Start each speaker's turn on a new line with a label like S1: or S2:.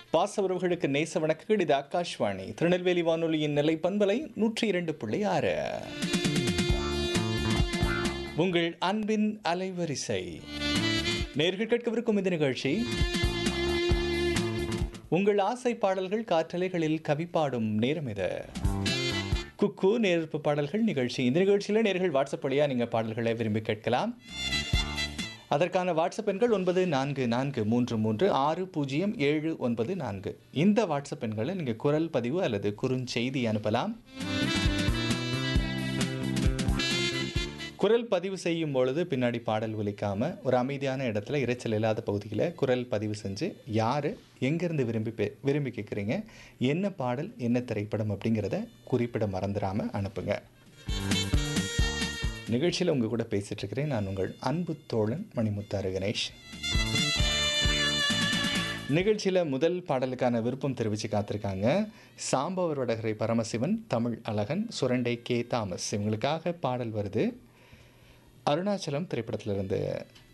S1: பாச உறவுகளுக்கு நேச வணக்கங்கள் இது ஆகாஷ்வாணி திருநெல்வேலி வானொலியின் நிலை பண்பலை நூற்றி இரண்டு புள்ளி ஆறு உங்கள் அன்பின் அலைவரிசை நேர்கள் கேட்கவிருக்கும் இந்த நிகழ்ச்சி உங்கள் ஆசை பாடல்கள் காற்றலைகளில் கவி பாடும் நேரம் இது குக்கு நேர்ப்பு பாடல்கள் நிகழ்ச்சி இந்த நிகழ்ச்சியில் நேர்கள் வாட்ஸ்அப் வழியாக நீங்கள் பாடல்களை விரும்பி கேட்கலாம் அதற்கான வாட்ஸ்அப் எண்கள் ஒன்பது நான்கு நான்கு மூன்று மூன்று ஆறு பூஜ்ஜியம் ஏழு ஒன்பது நான்கு இந்த வாட்ஸ்அப் எண்களை நீங்கள் குரல் பதிவு அல்லது குறுஞ்செய்தி அனுப்பலாம் குரல் பதிவு செய்யும் பொழுது பின்னாடி பாடல் ஒலிக்காமல் ஒரு அமைதியான இடத்துல இரைச்சல் இல்லாத பகுதியில் குரல் பதிவு செஞ்சு யார் எங்கேருந்து விரும்பி பே விரும்பி கேட்குறீங்க என்ன பாடல் என்ன திரைப்படம் அப்படிங்கிறத குறிப்பிட மறந்துடாமல் அனுப்புங்க நிகழ்ச்சியில் உங்கள் கூட பேசிகிட்டு இருக்கிறேன் நான் உங்கள் அன்பு தோழன் மணிமுத்தாறு கணேஷ் நிகழ்ச்சியில் முதல் பாடலுக்கான விருப்பம் தெரிவித்து காத்திருக்காங்க சாம்பவர் வடகரை பரமசிவன் தமிழ் அழகன் சுரண்டை கே தாமஸ் இவங்களுக்காக பாடல் வருது அருணாச்சலம் திரைப்படத்திலிருந்து